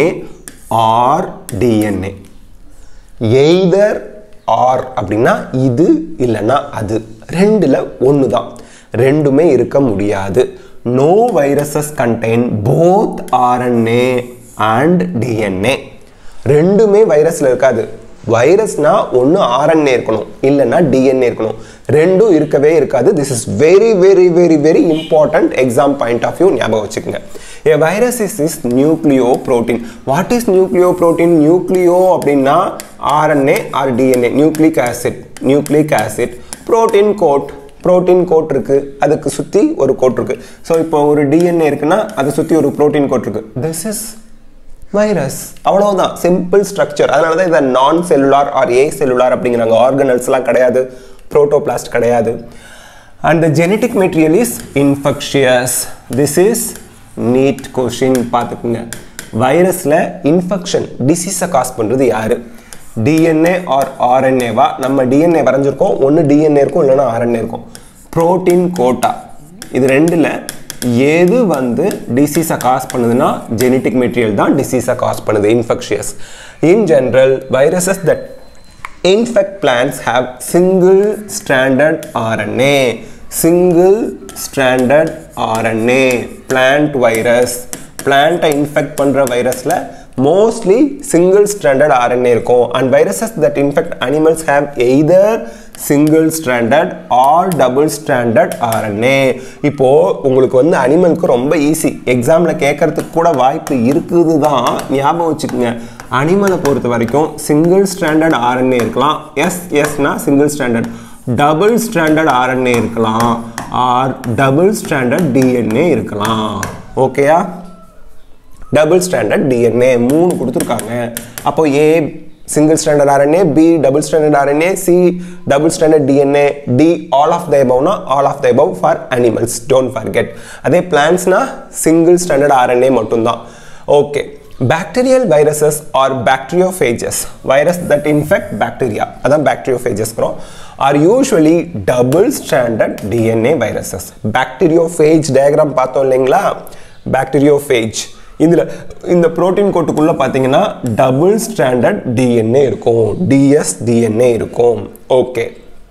or DNA. either or அப்படின்னா இது இல்லைன்னா அது ரெண்டுல ஒன்று தான் ரெண்டுமே இருக்க முடியாது no viruses contain both RNA and DNA ரெண்டுமே வைரஸ்ல இருக்காது வைரஸ்னா ஒன்று ஆர்என்ஏ இருக்கணும் இல்லைன்னா டிஎன்ஏ இருக்கணும் ரெண்டும் இருக்கவே இருக்காது this is very very very very important exam point of view ஞாபகம் வச்சுக்கோங்க a virus is is nucleoprotein what is nucleoprotein nucleo அப்படின்னா RNA or DNA nucleic acid nucleic acid protein coat protein coat இருக்கு அதுக்கு சுற்றி ஒரு code இருக்கு so இப்போ ஒரு டிஎன்ஏ இருக்குன்னா அதை சுற்றி ஒரு ப்ரோட்டீன் கோட் இருக்கு திஸ் இஸ் வைரஸ் அவ்வளவுதான் சிம்பிள் ஸ்ட்ரக்சர் அதனால தான் இதை நான் செல்லுலார் ஆர் ஏ செல்லுலார் அப்படிங்கிறாங்க ஆர்கனல்ஸ்லாம் கிடையாது புரோட்டோபிளாஸ்ட் கிடையாது and the genetic material is infectious this is NEET question பார்த்துக்குங்க வைரஸில் இன்ஃபெக்ஷன் டிசீஸை காஸ் பண்ணுறது யாரு டிஎன்ஏ ஆர் ஆர்என்ஏவா நம்ம டிஎன்ஏ வரைஞ்சிருக்கோம் ஒன்று டிஎன்ஏ இருக்கும் இல்லைன்னா ஆர்என்ஏ இருக்கும் ப்ரோட்டீன் கோட்டா இது ரெண்டில் எது வந்து டிசீஸை காஸ் பண்ணுதுன்னா ஜெனட்டிக் மெட்டீரியல் தான் டிசீஸை காஸ் பண்ணுது infectious in general viruses that infect plants have single stranded RNA single stranded RNA plant virus பிளான்ட்டை இன்ஃபெக்ட் பண்ணுற வைரஸில் மோஸ்ட்லி சிங்கிள் ஸ்டாண்டர்ட் ஆர்என்ஏ இருக்கும் and viruses that infect animals have either single stranded or double stranded RNA இப்போ உங்களுக்கு வந்து அனிமலுக்கு ரொம்ப easy எக்ஸாமில் கேட்கறதுக்கு கூட வாய்ப்பு இருக்குது தான் ஞாபகம் வச்சுக்கோங்க அனிமலை பொறுத்த வரைக்கும் சிங்கிள் ஸ்டாண்டர்ட் ஆர்என்ஏ இருக்கலாம் எஸ் எஸ்னா single stranded double stranded RNA இருக்கலாம் ஆர் டபுள் ஸ்டாண்டர்ட் டிஎன்ஏ இருக்கலாம் ஓகேயா டபுள் ஸ்டாண்டர்ட் டிஎன்ஏ மூணு கொடுத்துருக்காங்க அப்போ A single stranded RNA B double stranded RNA C double stranded DNA D all of the எபவ்னா all of the above for animals don't forget அதே பிளான்ஸ்னா single stranded RNA மட்டும்தான் okay bacterial viruses are bacteriophages virus that infect bacteria அதான் பாக்டீரியோஃபேஜஸ்க்கிறோம் R usually double stranded DNA viruses bacteriophage diagram பார்த்தோம் இல்லைங்களா bacteriophage இதில் இந்த protein கோட்டுக்குள்ளே பார்த்தீங்கன்னா டபுள் ஸ்டாண்டர்ட் டிஎன்ஏ இருக்கும் டிஎஸ் டிஎன்ஏ இருக்கும் okay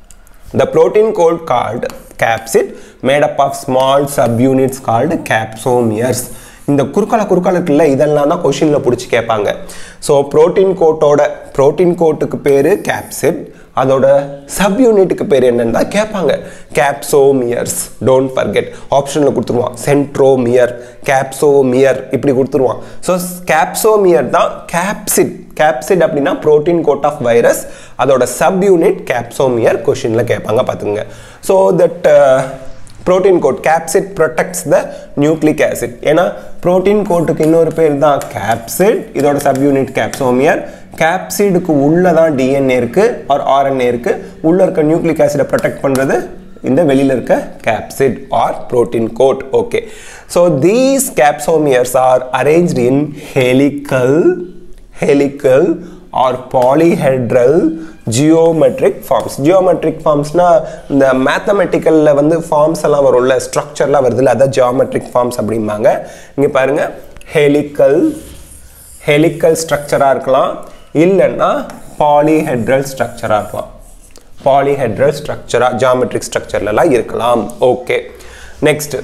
The protein code called capsid made up of small subunits called capsomeres. இந்த குறுக்கால குறுக்கால இருக்குல்ல இதெல்லாம் தான் கொஷினில் பிடிச்சி கேட்பாங்க ஸோ ப்ரோட்டீன் கோட்டோட ப்ரோட்டீன் கோட்டுக்கு பேர் கேப்சிட் அதோட சப் யூனிட்டுக்கு பேர் என்னன்னு தான் கேட்பாங்க கேப்சோமியர்ஸ் டோன்ட் ஃபர்கெட் ஆப்ஷனில் கொடுத்துருவான் சென்ட்ரோமியர் கேப்சோமியர் இப்படி கொடுத்துருவான் ஸோ கேப்சோமியர் தான் கேப்சிட் கேப்சிட் அப்படின்னா ப்ரோட்டீன் கோட் ஆஃப் வைரஸ் அதோட சப் யூனிட் கேப்சோமியர் கொஷினில் கேட்பாங்க பார்த்துங்க so that protein coat capsid protects the nucleic acid ஏன்னா ப்ரோட்டீன் கோட்டுக்கு இன்னொரு பேர் தான் கேப்சிட் இதோட சப் யூனிட் கேப்சோமியர் கேப்சிடுக்கு உள்ள தான் டிஎன்ஏ இருக்கு ஆர் ஆர்என்ஏ இருக்கு உள்ள இருக்க நியூக்ளிக் ஆசிடை ப்ரொடெக்ட் பண்ணுறது இந்த வெளியில் இருக்க capsid or protein coat okay so these capsomeres are arranged in helical helical or polyhedral geometric forms geometric ஃபார்ம்ஸ்னா இந்த மேத்தமெட்டிக்கலில் வந்து ஃபார்ம்ஸ் எல்லாம் வரும்ல ஸ்ட்ரக்சர்லாம் வருதுல்ல அதான் ஜியோமெட்ரிக் ஃபார்ம்ஸ் அப்படிம்பாங்க இங்கே பாருங்கள் ஹெலிக்கல் ஹெலிக்கல் ஸ்ட்ரக்சராக இருக்கலாம் இல்லைன்னா பாலிஹெட்ரல் ஸ்ட்ரக்சராக இருக்கலாம் பாலிஹெட்ரல் ஸ்ட்ரக்சராக ஜியாமெட்ரிக் ஸ்ட்ரக்சர்லலாம் இருக்கலாம் okay next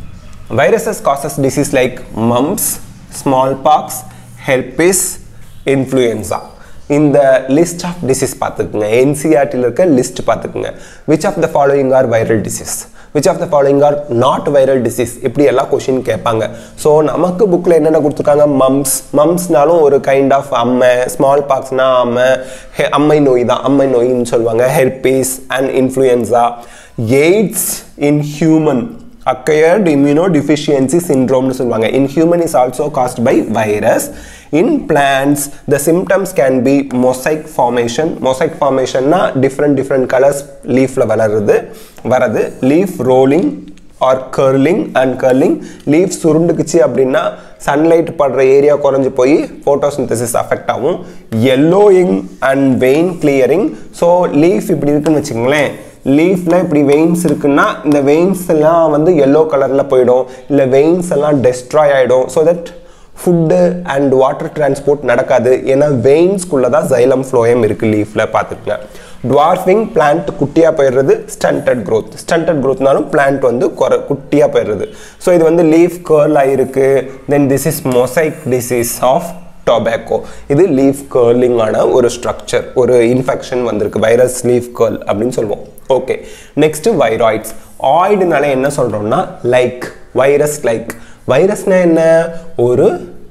viruses causes disease like mumps smallpox herpes influenza இந்த லிஸ்ட் ஆஃப் டிசீஸ் பார்த்துக்குங்க என்சிஆர்டியில் இருக்க லிஸ்ட் பார்த்துக்குங்க which of the following are viral disease which of the following are not viral disease இப்படி எல்லாம் question கேட்பாங்க ஸோ நமக்கு புக்கில் என்னென்ன கொடுத்துருக்காங்க மம்ஸ் மம்ஸ்னாலும் ஒரு கைண்ட் ஆஃப் அம்மை ஸ்மால் பாக்ஸ்னா அம்மை ஹெ- அம்மை நோய் தான் அம்மை நோயின்னு சொல்லுவாங்க herpes and influenza AIDS in human acquired immunodeficiency syndrome னு சொல்லுவாங்க in human is also caused by virus in plants the symptoms can be mosaic formation mosaic formation னா different different colors leafல வளருது வரது leaf rolling or curling and curling leaf சுருண்டுக்குச்சு அப்படின்னா sunlight படுற area குறைஞ்சு போய் ஃபோட்டோசிந்தசிஸ் அஃபெக்ட் ஆகும் yellowing and vein clearing so leaf இப்படி இருக்குன்னு வச்சுங்களேன் லீஃப்ல இப்படி வெயின்ஸ் இருக்குன்னா இந்த வெயின்ஸ் எல்லாம் வந்து எல்லோ கலரில் போயிடும் இல்லை வெயின்ஸ் எல்லாம் டெஸ்ட்ராய் ஆகிடும் so that food and water transport நடக்காது ஏன்னா வெயின்ஸ்குள்ளே தான் ஜைலம் ஃப்ளோயம் இருக்குது லீஃபில் பார்த்துக்குங்க டுவார்ஃபிங் பிளான்ட் குட்டியாக போயிடுறது ஸ்டண்டட் growth ஸ்டண்டட் growthனாலும் பிளான்ட் வந்து குறை குட்டியாக போயிடுறது ஸோ இது வந்து லீஃப் கேர்ல் ஆகிருக்கு then this is mosaic disease of tobacco இது லீஃப் கேர்லிங்கான ஒரு ஸ்ட்ரக்சர் ஒரு இன்ஃபெக்ஷன் வந்திருக்கு வைரஸ் லீஃப் கேர்ல் அப்படின்னு சொல்லுவோம் ஓகே நெக்ஸ்ட் வைராய்ட்ஸ் ஆய்டுனால என்ன சொல்கிறோம்னா லைக் வைரஸ் லைக் வைரஸ்னா என்ன ஒரு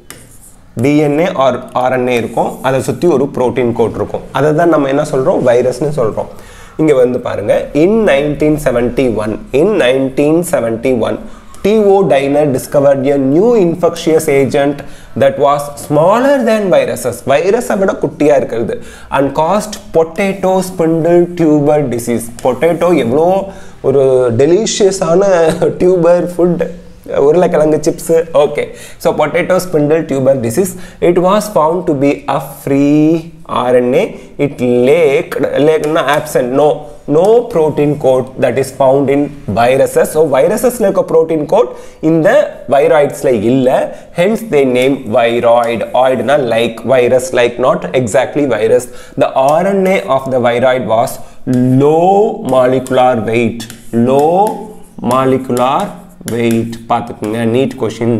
டிஎன்ஏ ஆர் ஆர்என்ஏ இருக்கும் அதை சுற்றி ஒரு புரோட்டீன் கோட் இருக்கும் அதை தான் நம்ம என்ன சொல்கிறோம் வைரஸ்னு சொல்கிறோம் இங்கே வந்து பாருங்க in nineteen seventy one in nineteen seventy one T O Diener discovered a new infectious agent that was smaller than viruses வைரஸை விட குட்டியாக இருக்கிறது and caused potato spindle tuber disease potato எவ்வளோ ஒரு டெலிஷியஸான டியூபர் ஃபுட் உருளைக்கிழங்கு chips okay so potato spindle tuber disease it was found to be a free RNA it lack லேக்னா absent no no protein coat that is found in viruses so வைரஸஸில் இருக்க protein coat இந்த வைராய்ட்ஸில் இல்லை hence they name viroid ஆய்டுனா like virus like not exactly virus the RNA of the viroid was low molecular weight low molecular weight பார்த்துக்குங்க need question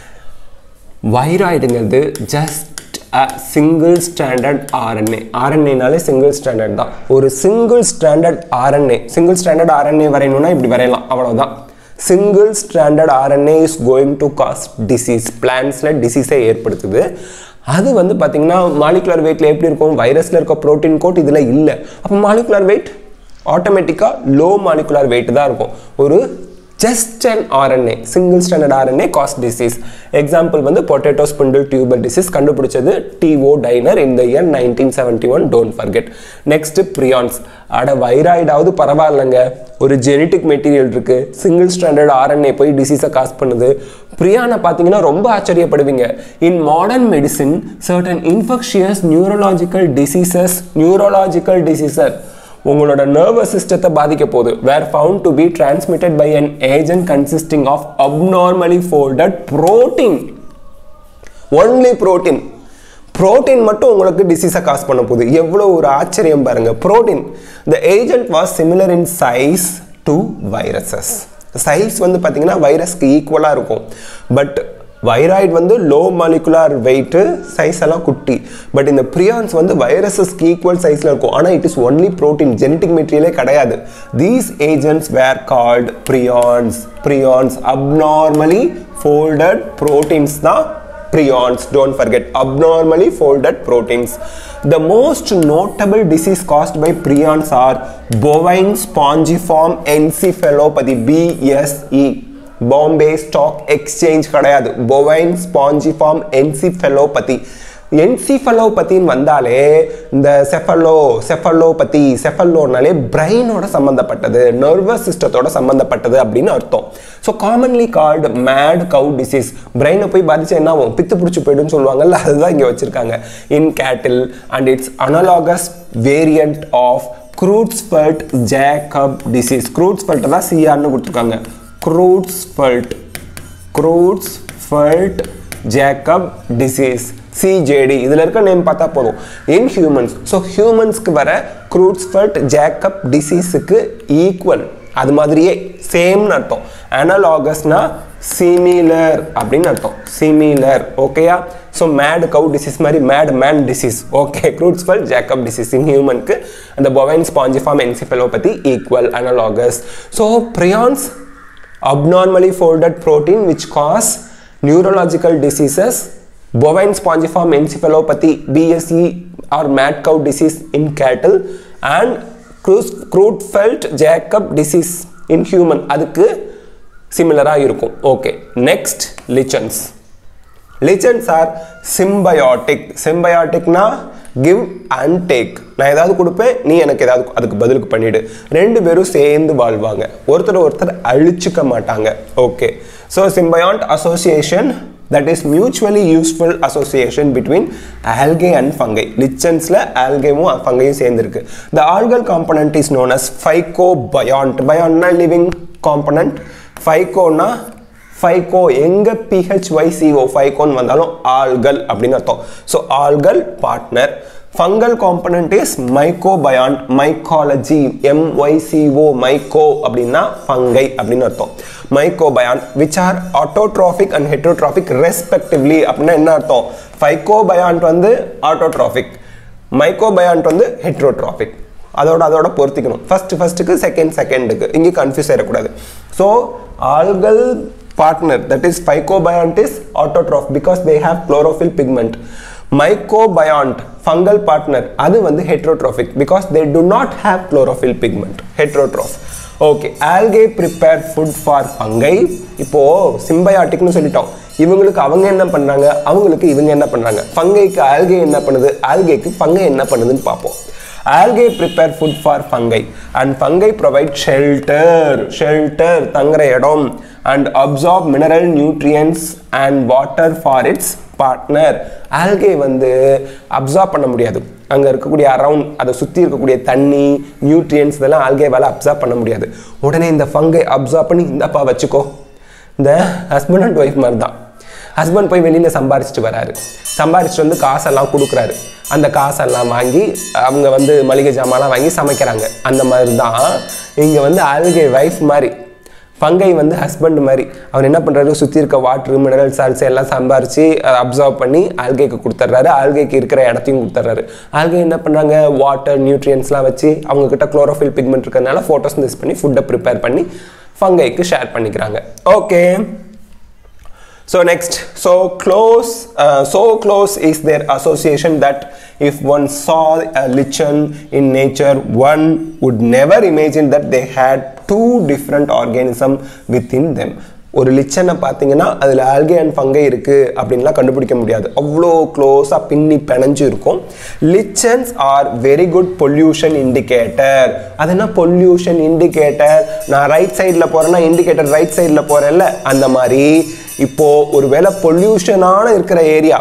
வைராய்டுங்கிறது just a single stranded RNA ஆர்என்ஏனாலே single stranded தான் ஒரு single stranded RNA single stranded RNA வரையணும்னா இப்படி வரையலாம் அவ்வளவுதான் single stranded RNA is going to cause disease பிளான்ஸில் டிசீஸை ஏற்படுத்துது அது வந்து பார்த்தீங்கன்னா மாலிகுலர் வெயிட்டில் எப்படி இருக்கும் வைரஸில் இருக்க ப்ரோட்டீன் கோட் இதில் இல்லை அப்போ மாலிகுலர் வெயிட் ஆட்டோமேட்டிக்காக லோ மாலிகுலர் வெயிட் தான் இருக்கும் ஒரு just an RNA single stranded RNA cause disease example வந்து பொட்டேட்டோ ஸ்பிண்டில் டியூபர் டிசீஸ் கண்டுபிடிச்சது டிஓ டைனர் இந்த year nineteen seventy one don't forget next prions அட வைராய்டாவது பரவாயில்லைங்க ஒரு ஜெனட்டிக் மெட்டீரியல் இருக்கு சிங்கிள் ஸ்டாண்டர்ட் ஆர்என்ஏ போய் டிசீஸை காஸ் பண்ணுது பிரியானை பார்த்தீங்கன்னா ரொம்ப ஆச்சரியப்படுவீங்க in modern medicine certain infectious neurological diseases neurological diseases உங்களோட நர்வஸ் சிஸ்டத்தை பாதிக்க போகுது were found to be transmitted by an agent consisting of abnormally folded protein only protein protein மட்டும் உங்களுக்கு டிசீஸை காஸ் பண்ண போகுது எவ்வளோ ஒரு ஆச்சரியம் பாருங்க protein the agent was similar in size to viruses size வந்து பார்த்தீங்கன்னா வைரஸ்க்கு ஈக்குவலாக இருக்கும் பட் வைராய்டு வந்து லோ மாலிகுலார் வெயிட்டு சைஸ் எல்லாம் குட்டி பட் இந்த ப்ரியான்ஸ் வந்து வைரஸஸ்க்கு ஈக்குவல் சைஸில் இருக்கும் ஆனால் it is only protein genetic மெட்டீரியலே கிடையாது these agents were called prions prions abnormally folded proteins தான் prions don't forget abnormally folded proteins the most notable disease caused by prions are bovine spongiform encephalopathy bse Bombay stock exchange கிடையாது bovine spongiform encephalopathy என்சிஃபலோபத்தின்னு வந்தாலே இந்த cephalo செஃபலோபதி செஃபலோனாலே பிரெயினோட சம்மந்தப்பட்டது nervous சிஸ்டத்தோட சம்மந்தப்பட்டது அப்படின்னு அர்த்தம் so commonly called mad cow disease பிரெயினை போய் பாதிச்சா என்ன ஆகும் பித்து பிடிச்சி போயிடுன்னு சொல்லுவாங்கல்ல அதுதான் இங்கே வச்சிருக்காங்க in cattle and its analogous variant of Creutzfeldt Jakob disease க்ரூட்ஸ்பல்ட்டை தான் சிஆர்னு கொடுத்துருக்காங்க க்ரூட்ஸ்பல்ட் க்ரூட்ஸ்பல்ட் ஜேக்கப் டிசீஸ் சிஜேடி இதில் இருக்க நேம் பார்த்தா போதும் இன் ஹியூமன்ஸ் ஸோ ஹியூமன்ஸ்க்கு வர க்ரூட்ஸ்பல்ட் ஜேக்கப் டிசீஸுக்கு ஈக்குவல் அது மாதிரியே சேம்னு அர்த்தம் அனலாகஸ்னா சிமிலர் அப்படின்னு அர்த்தம் சிமிலர் ஓகேயா ஸோ மேட் கவு டிசீஸ் மாதிரி mad man disease okay Creutzfeldt Jakob disease in ஹியூமனுக்கு அந்த bovine spongiform encephalopathy equal analogous so prions abnormally folded protein which cause neurological diseases bovine spongiform encephalopathy bse or mad cow disease in cattle and creutzfeldt jacob disease in human அதுக்கு சிமிலராக இருக்கும் okay next lichens lichens are symbiotic சிம்பயோட்டிக்னா give and take நான் ஏதாவது கொடுப்பேன் நீ எனக்கு ஏதாவது அதுக்கு பதிலுக்கு பண்ணிடு ரெண்டு பேரும் சேர்ந்து வாழ்வாங்க ஒருத்தர் ஒருத்தர் அழிச்சுக்க மாட்டாங்க okay so symbiont association that is mutually useful association between algae and fungi லிச்சன்ஸில் ஆல்கேவும் ஃபங்கையும் சேர்ந்துருக்கு the algal component is known as phycobiont பயாண்ட்னா லிவிங் காம்பனண்ட் ஃபைகோனா ஃபைகோ எங்க பிஹெச்ஒய்சிஓ ஃபைகோன்னு வந்தாலும் ஆல்கல் அப்படின்னு அர்த்தம் so algal partner fungal component is mycobiont mycology M Y C O myco அப்படின்னா ஃபங்கை அப்படின்னு அர்த்தம் mycobiont which are autotrophic and heterotrophic respectively அப்படின்னா என்ன அர்த்தம் ஃபைக்கோபயாண்ட் வந்து ஆட்டோட்ராஃபிக் மைக்கோபயாண்ட் வந்து ஹெட்ரோட்ராஃபிக் அதோட அதோட பொருத்திக்கணும் ஃபர்ஸ்ட் ஃபர்ஸ்ட்டுக்கு செகண்ட் செகண்டுக்கு இங்கே கன்ஃபியூஸ் ஆகிடக்கூடாது so algal partner that is phycobiont is autotroph because they have chlorophyll pigment mycobiont fungal partner அது வந்து heterotrophic because they do not have chlorophyll pigment heterotroph okay algae prepare food for fungi இப்போ சிம்பயாட்டிக்னு சொல்லிட்டோம் இவங்களுக்கு அவங்க என்ன பண்ணுறாங்க அவங்களுக்கு இவங்க என்ன பண்ணுறாங்க ஃபங்கைக்கு ஆல்கே என்ன பண்ணுது ஆல்கேக்கு ஃபங்கை என்ன பண்ணுதுன்னு பார்ப்போம் algae prepare food for fungi and fungi provide shelter shelter தங்குற இடம் and absorb mineral nutrients and water for its partner algae வந்து அப்சார்ப் பண்ண முடியாது அங்கே இருக்கக்கூடிய அரவுண்ட் அதை சுற்றி இருக்கக்கூடிய தண்ணி நியூட்ரியன்ஸ் இதெல்லாம் ஆல்கேவால் அப்சார்ப் பண்ண முடியாது உடனே இந்த ஃபங்கை அப்சார்ப் பண்ணி இந்தப்பா வச்சுக்கோ இந்த ஹஸ்பண்ட் அண்ட் ஒய்ஃப் மாதிரி தான் ஹஸ்பண்ட் போய் வெளியில் சம்பாரிச்சிட்டு வராரு சம்பாரிச்சிட்டு வந்து காசெல்லாம் கொடுக்குறாரு அந்த காசெல்லாம் வாங்கி அவங்க வந்து மளிகை ஜாமான்லாம் வாங்கி சமைக்கிறாங்க அந்த மாதிரி தான் இங்கே வந்து ஆல்கே ஒய்ஃப் மாதிரி ஃபங்கை வந்து ஹஸ்பண்ட் மாதிரி அவர் என்ன பண்ணுறாரு சுற்றி இருக்க வாட்ரு மினரல் சால்ஸ் எல்லாம் சம்பாரித்து அப்சர்வ் பண்ணி ஆல்கேக்கு கொடுத்துட்றாரு ஆல்கேக்கு இருக்கிற இடத்தையும் கொடுத்துட்றாரு ஆல்கே என்ன பண்ணுறாங்க வாட்டர் நியூட்ரியன்ஸ்லாம் வச்சு அவங்கக்கிட்ட குளோரோஃபில் பிக்மெண்ட் இருக்கிறதுனால ஃபோட்டோஸ் மிஸ் பண்ணி ஃபுட்டை ப்ரிப்பேர் பண்ணி ஃபங்கைக்கு ஷேர் பண்ணிக்கிறாங்க okay So next, so close, uh, so close is their association that if one saw a lichen in nature, one would never imagine that they had two different organisms within them. ஒரு லிச்சனை பார்த்தீங்கன்னா அதில் algae and fungi இருக்குது அப்படின்லாம் கண்டுபிடிக்க முடியாது அவ்வளோ க்ளோஸாக பின்னி பிணைஞ்சு இருக்கும் lichens are very good pollution indicator அது என்ன பொல்யூஷன் இண்டிகேட்டர் நான் ரைட் சைடில் போகிறேன்னா இண்டிகேட்டர் ரைட் சைடில் போகிறேன்ல அந்த மாதிரி இப்போ ஒருவேளை பொல்யூஷனான இருக்கிற ஏரியா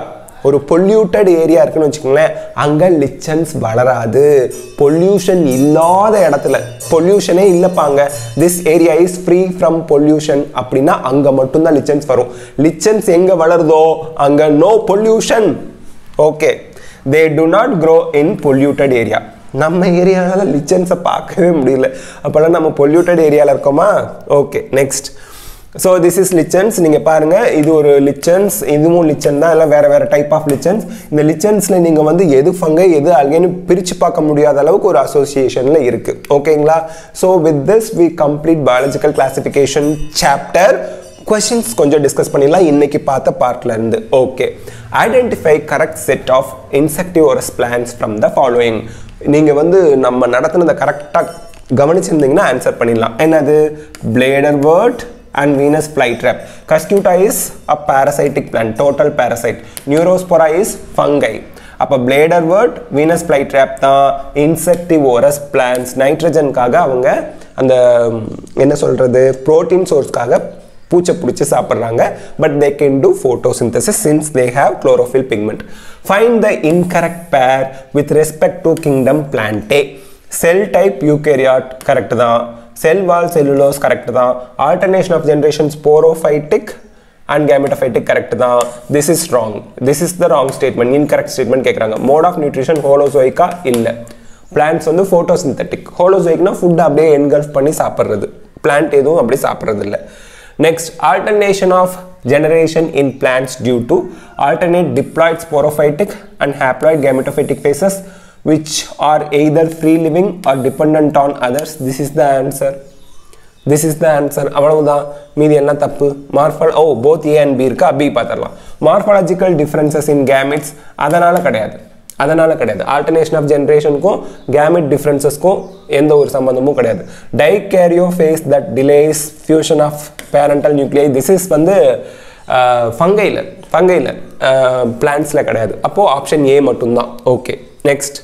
ஒரு பொல்யூட்டட் ஏரியா இருக்குன்னு வச்சுக்கோங்களேன் அங்கே லிச்சன்ஸ் வளராது பொல்யூஷன் இல்லாத இடத்துல பொல்யூஷனே இல்லைப்பாங்க this area is free from pollution அப்படின்னா அங்கே மட்டும்தான் லிச்சன்ஸ் வரும் லிச்சன்ஸ் எங்கே வளருதோ அங்கே no pollution okay they do not grow in polluted area நம்ம ஏரியாவில் லிச்சன்ஸை பார்க்கவே முடியல அப்போல்லாம் நம்ம பொல்யூட்டட் ஏரியாவில் இருக்கோமா okay next so this is lichens நீங்கள் பாருங்கள் இது ஒரு லிச்சன்ஸ் இதுவும் லிச்சன் தான் எல்லாம் வேறு வேறு டைப் ஆஃப் லிச்சன்ஸ் இந்த லிச்சன்ஸில் நீங்கள் வந்து எது ஃபங்கை எது அல்கேன்னு பிரித்து பார்க்க முடியாத அளவுக்கு ஒரு அசோசியேஷனில் இருக்குது ஓகேங்களா so with this we complete biological classification chapter questions கொஞ்சம் டிஸ்கஸ் பண்ணிடலாம் இன்னைக்கு பார்த்த பார்ட்ல இருந்து okay identify correct set of insectivorous plants from the following நீங்கள் வந்து நம்ம நடத்துனதை கரெக்டாக கவனிச்சிருந்தீங்கன்னா ஆன்சர் பண்ணிடலாம் என்னது bladderwort and Venus flytrap. Cuscuta is a parasitic plant, total parasite. Neurospora is fungi. அப்போ பிளேடர் வேர்ட் வீனஸ் ஃப்ளைட்ராப் தான் இன்செக்டிவோரஸ் பிளான்ஸ் நைட்ரஜனுக்காக அவங்க அந்த என்ன சொல்கிறது ப்ரோட்டீன் சோர்ஸ்க்காக பூச்சை பிடிச்சி சாப்பிட்றாங்க but they can do photosynthesis since they have chlorophyll pigment find the incorrect pair with respect to kingdom Plantae cell type eukaryote correct தான் செல் வால் செல்லுலோஸ் கரெக்ட் தான் alternation of generation sporophytic and gametophytic correct தான் this is wrong this is the wrong statement incorrect statement கேட்குறாங்க mode of nutrition ஹோலோசோயிக்கா இல்லை plants வந்து photosynthetic ஹோலோசோயிக்னா food அப்படியே engulf பண்ணி சாப்பிட்றது பிளான்ட் எதுவும் அப்படி சாப்பிட்றது இல்லை next alternation of generation in plants due to alternate diploid sporophytic and haploid gametophytic phases which are either free living or dependent on others this is the answer this is the answer அவ்வளவுதான் மீதி எல்லாம் தப்பு morphol oh both A and B இருக்கா B பார்த்துடலாம் morphological differences in gametes அதனால் கிடையாது அதனால் கிடையாது ஆல்டர்னேஷன் ஆஃப் ஜென்ரேஷனுக்கும் கேமிட் டிஃப்ரென்சஸ்க்கும் எந்த ஒரு சம்மந்தமும் கிடையாது dikaryophase that delays fusion of parental nuclei this is வந்து ஃபங்கையில் ஃபங்கையில் பிளான்ஸில் கிடையாது அப்போது ஆப்ஷன் ஏ மட்டும்தான் okay next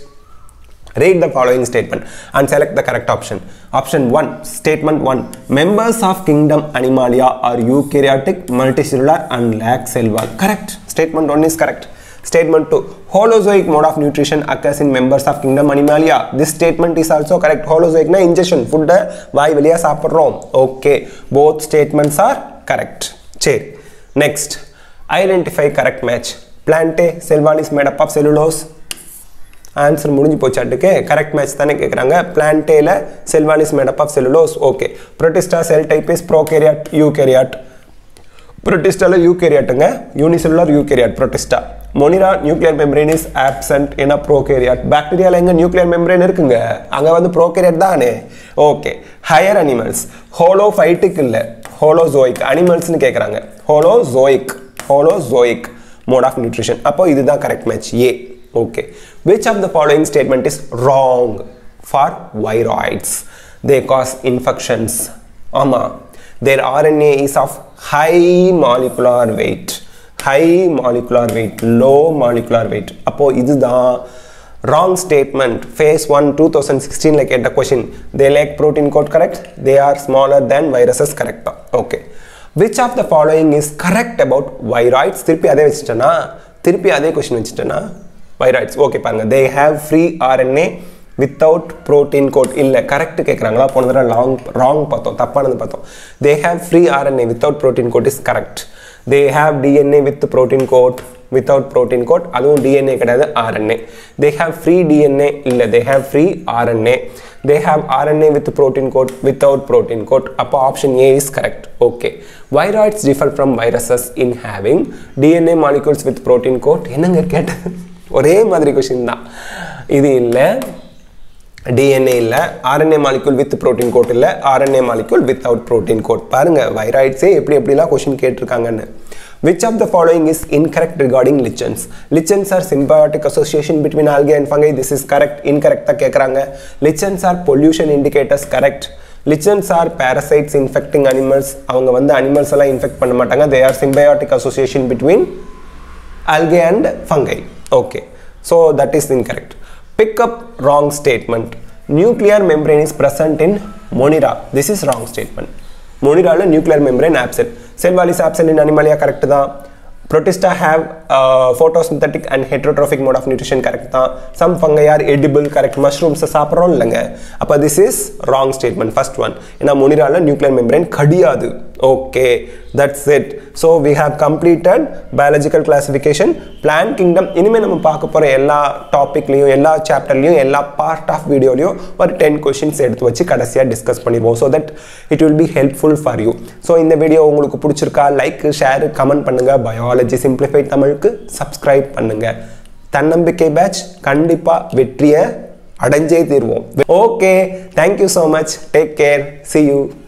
Read the following statement and select the correct option. Option 1, statement 1. Members of kingdom Animalia are eukaryotic, multicellular and lack cell wall. Correct. Statement 1 is correct. Statement 2. Holozoic mode of nutrition occurs in members of kingdom Animalia. This statement is also correct. Holozoic na ingestion. Food வாய் வெளியா சாப்பிட்றோம் okay both statements are correct சரி next identify correct match Plantae cell wall is made up of cellulose answer முடிஞ்சு போச்சாட்டுக்கு correct match தானே கேட்குறாங்க பிளான்டேல cell wall is made up of cellulose okay Protista cell type is prokaryote eukaryote ப்ரோட்டிஸ்டால யூகேரியாட்டுங்க unicellular eukaryote Protista Monera nuclear membrane is absent ஏன்னா prokaryote பாக்டீரியாவில் எங்கே நியூக்ளியர் மெம்பரேன் இருக்குங்க அங்கே வந்து ப்ரோகேரியாட் தானே ஓகே ஹையர் அனிமல்ஸ் ஹோலோஃபைட்டிக் இல்லை ஹோலோசோயிக் அனிமல்ஸ்னு கேட்குறாங்க holozoic holozoic mode of nutrition அப்போ இதுதான் correct match A okay which of the following statement is wrong for viroids they cause infections ama their rna is of high molecular weight high molecular weight low molecular weight அப்போ இதுதான் wrong statement phase 1 2016 like கேட்ட question they lack protein code correct they are smaller than viruses correct okay which of the following is correct about viroids திருப்பி அதே வச்சுட்டேனா திருப்பி அதே question வச்சுட்டேனா viroids okay பாருங்க they have free RNA without protein coat இல்லை correct கேட்குறாங்களா போன தடவை long wrong பார்த்தோம் தப்பானது பார்த்தோம் they have free RNA without protein coat is correct they have DNA with protein coat without protein coat அதுவும் DNA கிடையாது RNA they have free DNA இல்லை they have free RNA they have RNA with protein coat without protein coat அப்போ option A is correct okay viroids differ from viruses in having DNA molecules with protein coat என்னங்க கேட்டேன் ஒரே மாதிரி question தான் இது இல்லை DNA இல்லை RNA molecule with protein coat இல்லை RNA molecule without protein coat பாருங்க வைராய்ட்ஸே எப்படி எப்படிலாம் கொஷின் கேட்டிருக்காங்கன்னு which of the following is incorrect regarding lichens lichens are symbiotic association between algae and fungi this is correct incorrect தான் கேட்குறாங்க lichens are pollution indicators correct lichens are parasites infecting animals அவங்க வந்து animals எல்லாம் இன்ஃபெக்ட் பண்ண மாட்டாங்க they are symbiotic association between algae and fungi. Okay, so that is incorrect. Pick up wrong statement. Nuclear membrane is present in Monera. This is wrong statement. Monera nuclear membrane absent. Cell wall is absent in Animalia correct தான் Protista have uh, photosynthetic and heterotrophic mode of nutrition correct தான் some fungi are edible correct mushrooms சாப்பிட்றோம் இல்லைங்க அப்போ this is wrong statement first one ஏன்னா முனிரால nuclear membrane கிடையாது okay that's it so we have completed biological classification plant kingdom இனிமேல் நம்ம பார்க்க போகிற எல்லா டாப்பிக்லையும் எல்லா சாப்டர்லையும் எல்லா பார்ட் ஆஃப் வீடியோலையும் ஒரு டென் கொஷின்ஸ் எடுத்து வச்சு கடைசியாக டிஸ்கஸ் பண்ணிடுவோம் so that it will be helpful for you so இந்த வீடியோ உங்களுக்கு பிடிச்சிருக்கா லைக் ஷேர் கமெண்ட் பண்ணுங்கள் பயாலஜி சிம்பிளிஃபைட் தமிழுக்கு சப்ஸ்கிரைப் பண்ணுங்கள் தன்னம்பிக்கை பேட்ச் கண்டிப்பாக வெற்றியை அடைஞ்சே தீர்வோம் okay thank you so much take care see you